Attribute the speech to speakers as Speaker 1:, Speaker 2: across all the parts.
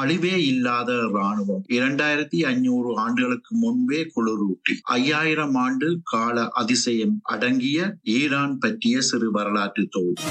Speaker 1: அழிவே இல்லாத இராணுவம் இரண்டாயிரத்தி ஐநூறு ஆண்டுகளுக்கு முன்பே குளிரூட்டி ஐயாயிரம் ஆண்டு கால அதிசயம் அடங்கிய ஈரான் பற்றிய சிறு வரலாற்று தொகுப்பு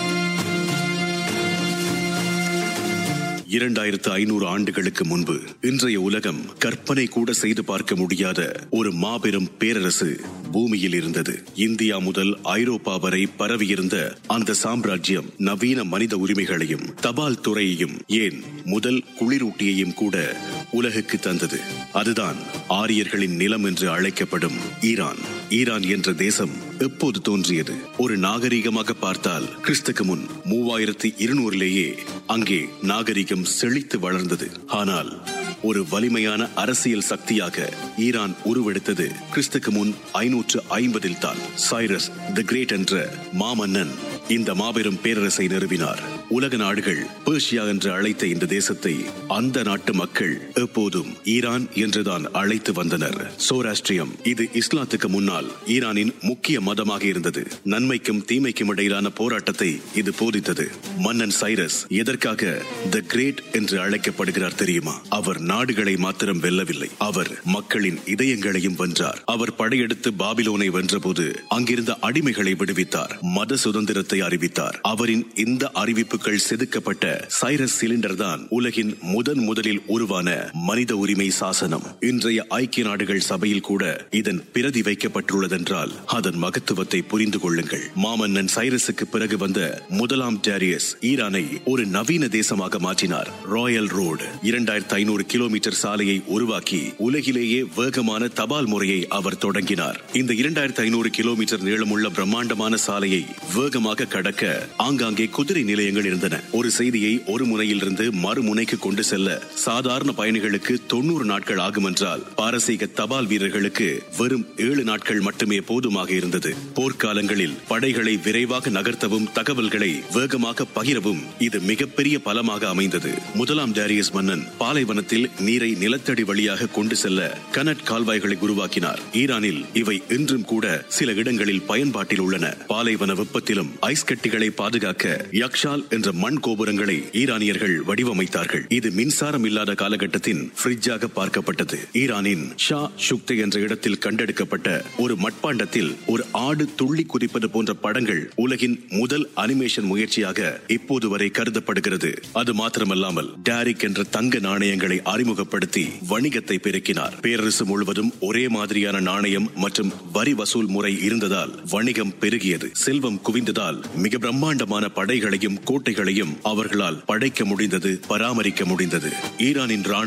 Speaker 2: இரண்டாயிரத்து ஐநூறு ஆண்டுகளுக்கு முன்பு இன்றைய உலகம் கற்பனை கூட செய்து பார்க்க முடியாத ஒரு மாபெரும் பேரரசு பூமியில் இருந்தது இந்தியா முதல் ஐரோப்பா வரை பரவியிருந்த அந்த சாம்ராஜ்யம் நவீன மனித உரிமைகளையும் தபால் துறையையும் ஏன் முதல் குளிரூட்டியையும் கூட உலகுக்கு தந்தது அதுதான் ஆரியர்களின் நிலம் என்று அழைக்கப்படும் ஈரான் ஈரான் என்ற தேசம் எப்போது தோன்றியது ஒரு நாகரிகமாக பார்த்தால் கிறிஸ்துக்கு முன் மூவாயிரத்தி இருநூறிலேயே அங்கே நாகரிகம் செழித்து வளர்ந்தது ஆனால் ஒரு வலிமையான அரசியல் சக்தியாக ஈரான் உருவெடுத்தது கிறிஸ்துக்கு முன் ஐநூற்று ஐம்பதில் தான் சைரஸ் தி கிரேட் என்ற மாமன்னன் இந்த மாபெரும் பேரரசை நிறுவினார் உலக நாடுகள் பேர்ஷியா என்று அழைத்த இந்த தேசத்தை அந்த நாட்டு மக்கள் எப்போதும் ஈரான் என்றுதான் அழைத்து வந்தனர் சோராஸ்ட்ரியம் இது இஸ்லாத்துக்கு முன்னால் ஈரானின் முக்கிய மதமாக இருந்தது நன்மைக்கும் தீமைக்கும் இடையிலான போராட்டத்தை இது போதித்தது மன்னன் சைரஸ் எதற்காக த கிரேட் என்று அழைக்கப்படுகிறார் தெரியுமா அவர் நாடுகளை மாத்திரம் வெல்லவில்லை அவர் மக்களின் இதயங்களையும் வென்றார் அவர் படையெடுத்து பாபிலோனை வென்றபோது அங்கிருந்த அடிமைகளை விடுவித்தார் மத சுதந்திரத்தை அறிவித்தார் அவரின் இந்த அறிவிப்புகள் செதுக்கப்பட்ட சைரஸ் சிலிண்டர் தான் உலகின் முதன் முதலில் உருவான மனித உரிமை சாசனம் இன்றைய ஐக்கிய நாடுகள் சபையில் கூட இதன் பிரதி வைக்கப்பட்டுள்ளதென்றால் அதன் மகத்துவத்தை புரிந்து கொள்ளுங்கள் மாமன்னன் சைரஸுக்கு பிறகு வந்த முதலாம் டேரியஸ் ஈரானை ஒரு நவீன தேசமாக மாற்றினார் ராயல் ரோடு இரண்டாயிரத்தி ஐநூறு கிலோமீட்டர் சாலையை உருவாக்கி உலகிலேயே வேகமான தபால் முறையை அவர் தொடங்கினார் இந்த இரண்டாயிரத்தி ஐநூறு கிலோமீட்டர் நீளமுள்ள பிரம்மாண்டமான சாலையை வேகமாக கடக்க ஆங்காங்கே குதிரை நிலையங்கள் இருந்தன ஒரு செய்தியை ஒரு முனையிலிருந்து மறுமுனைக்கு கொண்டு செல்ல சாதாரண பயணிகளுக்கு தொண்ணூறு நாட்கள் ஆகும் என்றால் பாரசீக தபால் வீரர்களுக்கு வெறும் ஏழு நாட்கள் மட்டுமே போதுமாக இருந்தது போர்க்காலங்களில் படைகளை விரைவாக நகர்த்தவும் தகவல்களை வேகமாக பகிரவும் இது மிகப்பெரிய பலமாக அமைந்தது முதலாம் டேரியஸ் மன்னன் பாலைவனத்தில் நீரை நிலத்தடி வழியாக கொண்டு செல்ல கனட் கால்வாய்களை உருவாக்கினார் ஈரானில் இவை இன்றும் கூட சில இடங்களில் பயன்பாட்டில் உள்ளன பாலைவன வெப்பத்திலும் ஐஸ் கட்டிகளை பாதுகாக்க யக்ஷால் என்ற மண் கோபுரங்களை ஈரானியர்கள் வடிவமைத்தார்கள் இது மின்சாரம் இல்லாத காலகட்டத்தின் ஃப்ரிட்ஜாக பார்க்கப்பட்டது ஈரானின் ஷா ஷுக்தே என்ற இடத்தில் கண்டெடுக்கப்பட்ட ஒரு மட்பாண்டத்தில் ஒரு ஆடு துள்ளி குதிப்பது போன்ற படங்கள் உலகின் முதல் அனிமேஷன் முயற்சியாக இப்போது வரை கருதப்படுகிறது அது மாத்திரமல்லாமல் டாரிக் என்ற தங்க நாணயங்களை அறிமுகப்படுத்தி வணிகத்தை பெருக்கினார் பேரரசு முழுவதும் ஒரே மாதிரியான நாணயம் மற்றும் வரி வசூல் முறை இருந்ததால் வணிகம் பெருகியது செல்வம் குவிந்ததால் மிக பிரம்மாண்டமான படைகளையும் கோட்டைகளையும் அவர்களால் படைக்க முடிந்தது பராமரிக்க முடிந்தது ஈரானின் ராணுவம்